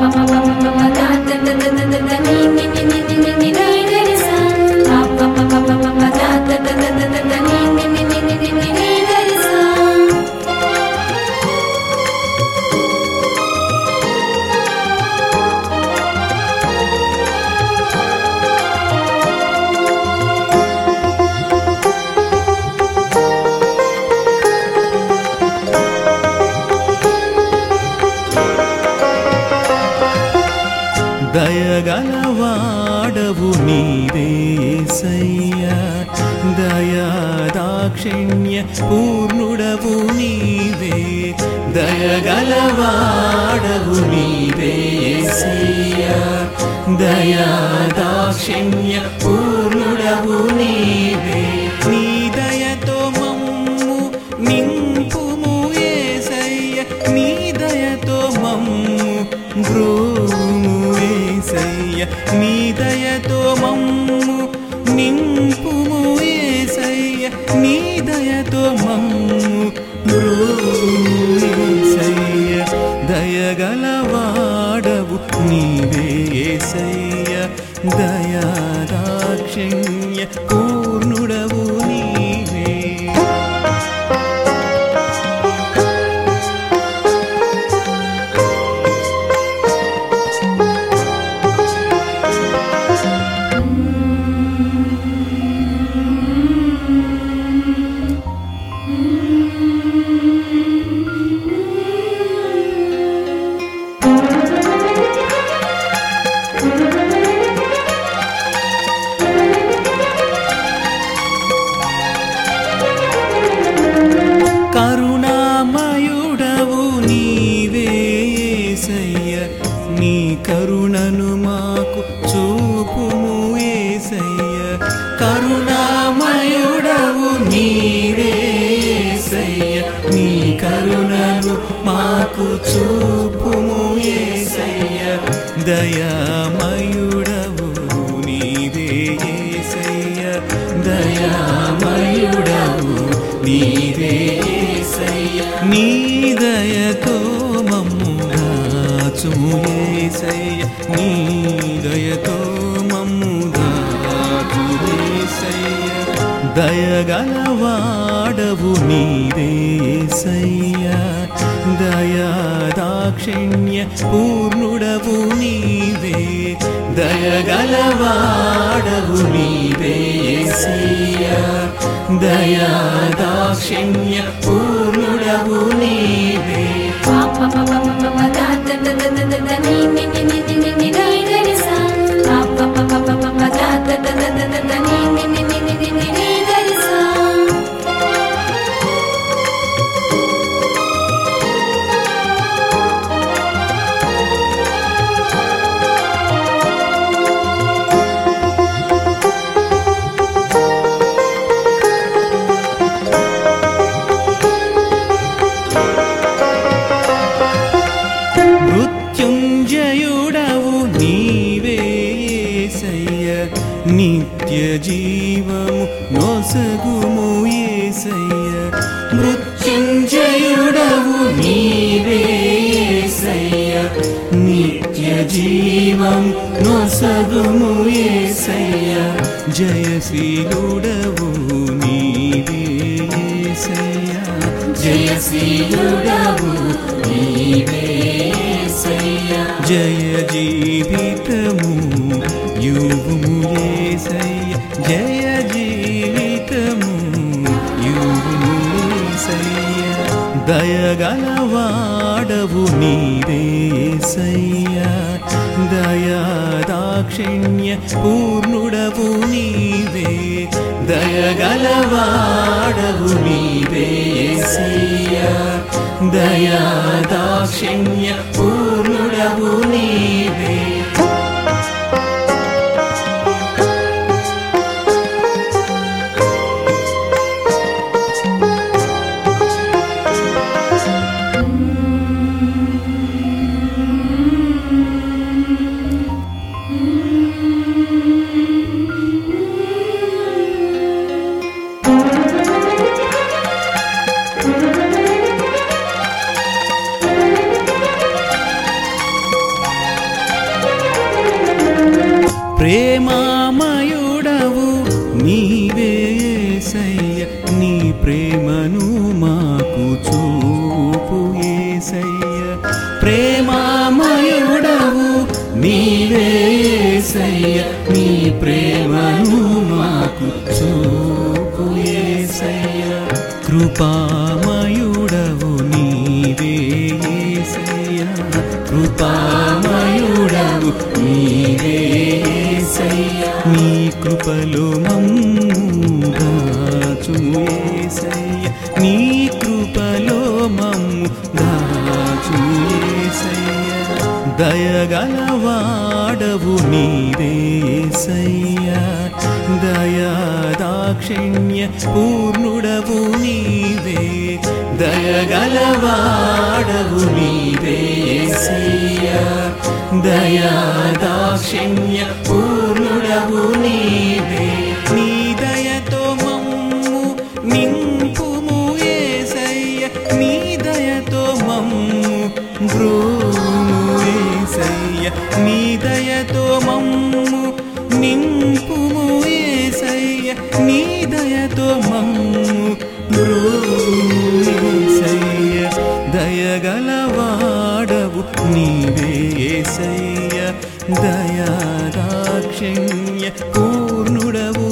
దయగలవాడవు నీవేసయ్యా దయా దాక్షిణ్య పూర్ణుడవు నీవే దయగలవాడవు నీవేసయ్యా దయా దాక్షిణ్య పూర్ణుడవు నీవే నీ దయతో మమ్ము నింపుము ఏసయ్య నీ దయతో మమ్ము బ్రోము ఏసయ్య నీ దయతో మమ్ము నింపుము ఏసయ్య నీ దయతో మమ్ము బ్రోము ఏసయ్య దయగలవాడవు నీవే ఏసయ్య దయా దాక్షిణ్య పూర్ణుడవు నీవే కరుణామయుడవు నీవేసయ్య నీ కరుణను మాకు చూపుము ఏసయ్య కరుణామయుడవు నీవేసయ్య నీ కరుణను మాకు చూపుము ఏసయ్య దయామయుడవు నీవే ఏసయ్య దయామయుడవు నీవే ఏసయ్య నీ దయతో మమ్ము దాచుము ఏసయ్య నీ దయతో మమ్ము దాచుము ఏసయ్య దయగలవాడవు నీవే ఏసయ్య దయా దాక్షిణ్య పూర్ణుడవు నీవే దయగలవాడవు నీవే ఏసయ్య దయా దాక్షిణ్య పూర్ణుడవు నీవే మృత్యుంజయుడవు నీవేసయ్య నిత్య జీవము నొసగుము ఏసయ్య మృత్యుంజయుడవు నీవేసయ్య నిత్య జీవం నొసగుము ఏసయ్య జయశీలుడవు నీవేసయ్య జయశీలుడవు జయ జీవితము యుగుము ఏసయ్య జయ జీవితము యుగుము ఏసయ్య దయగలవాడవు నీవేసయ్య దయా దాక్షిణ్య పూర్ణుడవు నీవే దయగలవాడవు నీవేసయ్య దయా దాక్షిణ్య పూర్ణుడవు నీవే ప్రేమామయుడవు నీవే ఏసయ్య నీ ప్రేమను మాకు చూపు ఏసయ్య ప్రేమామయుడవు నీవే ఏసయ్య నీ ప్రేమను మాకు చూపు ఏసయ్య కృపామయుడవు నీవే ఏసయ్య కృపామయుడవు నీవే ఏసయ్య నీ కృపలో మమ్ము దాచుము ఏసయ్య నీ కృపలో మమ్ము దాచుము ఏసయ్య దయగలవాడవు నీవే ఏసయ్య దయాదాక్షిణ్య పూర్ణుడవు నీవే దయగలవాడవు నీవే ఏసయ్య దయాదాక్షిణ్య పూర్ణుడవు నీవే నీ దయతో మమ్ము నింపుము ఏసయ్య నీ దయతో మమ్ము బ్రూము ఏసయ్య నీ దయతో మమ్ము నింపుము ఏసయ్య నీ దయతో మమ్ము బ్రూసయ్య దయగలవాడవు నీవే ఏసయ్య దయాదాక్షిణ్య పూర్ణుడవు